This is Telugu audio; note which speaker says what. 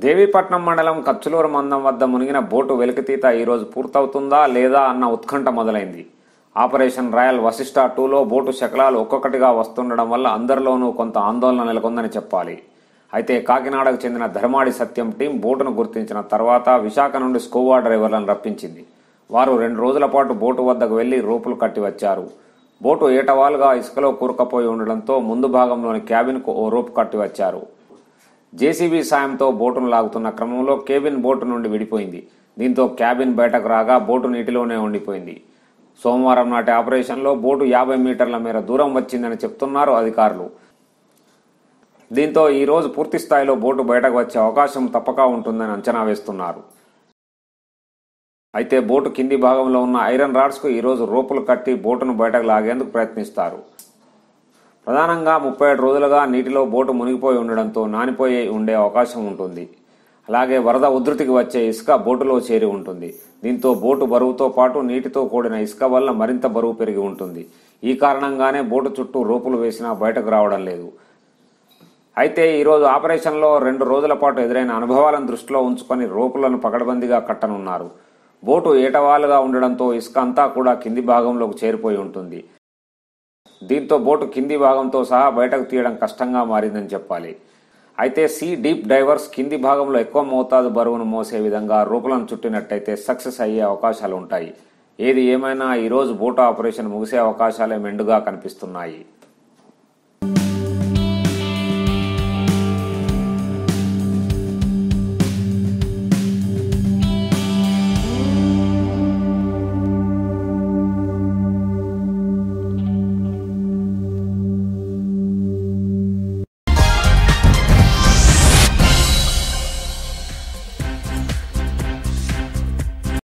Speaker 1: దేవీపట్నం మండలం కచ్చులూరు మందం వద్ద మునిగిన బోటు వెలికితీత ఈరోజు పూర్తవుతుందా లేదా అన్న ఉత్కంఠ మొదలైంది ఆపరేషన్ రాయల్ వశిష్ట టూలో బోటు శకలాలు ఒక్కొక్కటిగా వస్తుండడం వల్ల అందరిలోనూ కొంత ఆందోళన నెలకొందని చెప్పాలి అయితే కాకినాడకు చెందిన ధర్మాడి సత్యం టీం బోటును గుర్తించిన తర్వాత విశాఖ నుండి స్కోవా డ్రైవర్లను రప్పించింది వారు రెండు రోజుల పాటు బోటు వద్దకు వెళ్లి రూపులు కట్టి వచ్చారు బోటు ఏటవాలుగా ఇసుకలో కూరుకపోయి ఉండడంతో ముందు భాగంలోని క్యాబిన్కు ఓ రూపు కట్టి వచ్చారు జేసీబీ సాయంతో బోటును లాగుతున్న క్రమంలో కేబిన్ బోటు నుండి విడిపోయింది దీంతో క్యాబిన్ బయటకు రాగా బోటు నీటిలోనే ఉండిపోయింది సోమవారం నాటి ఆపరేషన్లో బోటు యాభై మీటర్ల మేర దూరం వచ్చిందని చెప్తున్నారు అధికారులు దీంతో ఈ రోజు పూర్తి స్థాయిలో బోటు బయటకు వచ్చే అవకాశం తప్పక ఉంటుందని అంచనా వేస్తున్నారు అయితే బోటు కింది భాగంలో ఉన్న ఐరన్ రాడ్స్కు ఈరోజు రోపులు కట్టి బోటును బయటకు లాగేందుకు ప్రయత్నిస్తారు ప్రధానంగా ముప్పై ఏడు రోజులుగా నీటిలో బోటు మునిగిపోయి ఉండడంతో నానిపోయి ఉండే అవకాశం ఉంటుంది అలాగే వరద ఉధృతికి వచ్చే ఇసుక బోటులో చేరి ఉంటుంది దీంతో బోటు బరువుతో పాటు నీటితో కూడిన ఇసుక వల్ల మరింత బరువు పెరిగి ఉంటుంది ఈ కారణంగానే బోటు చుట్టూ రోపులు వేసినా బయటకు రావడం లేదు అయితే ఈరోజు ఆపరేషన్లో రెండు రోజుల పాటు ఎదురైన అనుభవాలను దృష్టిలో ఉంచుకొని రోపులను పకడ్బందీగా కట్టనున్నారు బోటు ఏటవాలుగా ఉండడంతో ఇసుక అంతా కూడా కింది భాగంలోకి చేరిపోయి ఉంటుంది దీంతో బోటు కింది భాగంతో సహా బయటకు తీయడం కష్టంగా మారిందని చెప్పాలి అయితే సీ డీప్ డైవర్స్ కింది భాగంలో ఎక్కువ మోతాదు బరువును మోసే విధంగా రూపులను చుట్టినట్టయితే సక్సెస్ అయ్యే అవకాశాలు ఉంటాయి ఏది ఏమైనా ఈరోజు బోటు ఆపరేషన్ ముగిసే అవకాశాలే మెండుగా కనిపిస్తున్నాయి